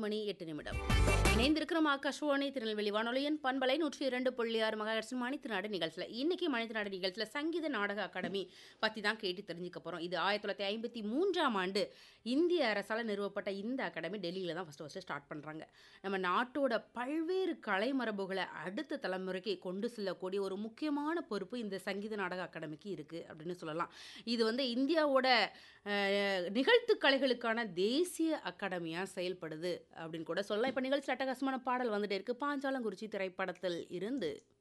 மணி எட்டு நிமிடம் இணைந்திருக்கிறோம் ஆகாஷ்வாணி திருநெல்வேலி வானொலியின் பண்பலை நூற்றி இரண்டு புள்ளி ஆறு மகாஹெர்ட்ஸ் மணித்திருநாடு நிகழ்ச்சியில் இன்னைக்கு மணித்திருநாடு நிகழ்ச்சியில் சங்கீத நாடக அகாடமி பற்றி தான் கேட்டு தெரிஞ்சுக்க போகிறோம் இது ஆயிரத்தி தொள்ளாயிரத்தி ஐம்பத்தி மூன்றாம் ஆண்டு இந்திய அரசால் நிறுவப்பட்ட இந்த அகாடமி டெல்லியில் தான் ஃபஸ்ட்டு ஃபஸ்ட்டு ஸ்டார்ட் பண்ணுறாங்க நம்ம நாட்டோட பல்வேறு கலை மரபுகளை அடுத்த தலைமுறைக்கு கொண்டு செல்லக்கூடிய ஒரு முக்கியமான பொறுப்பு இந்த சங்கீத நாடக அகாடமிக்கு இருக்குது அப்படின்னு சொல்லலாம் இது வந்து இந்தியாவோட அஹ், நிகழ்த்து கலைகளுக்கான தேசிய அகாடமியாக செயல்படுது அப்படின்னு கூட சொல்லலாம் இப்போ நிகழ்ச்சி அட்டகாசமான பாடல் வந்துட்டே இருக்கு பாஞ்சாலங்குறிச்சி திரைப்படத்தில் இருந்து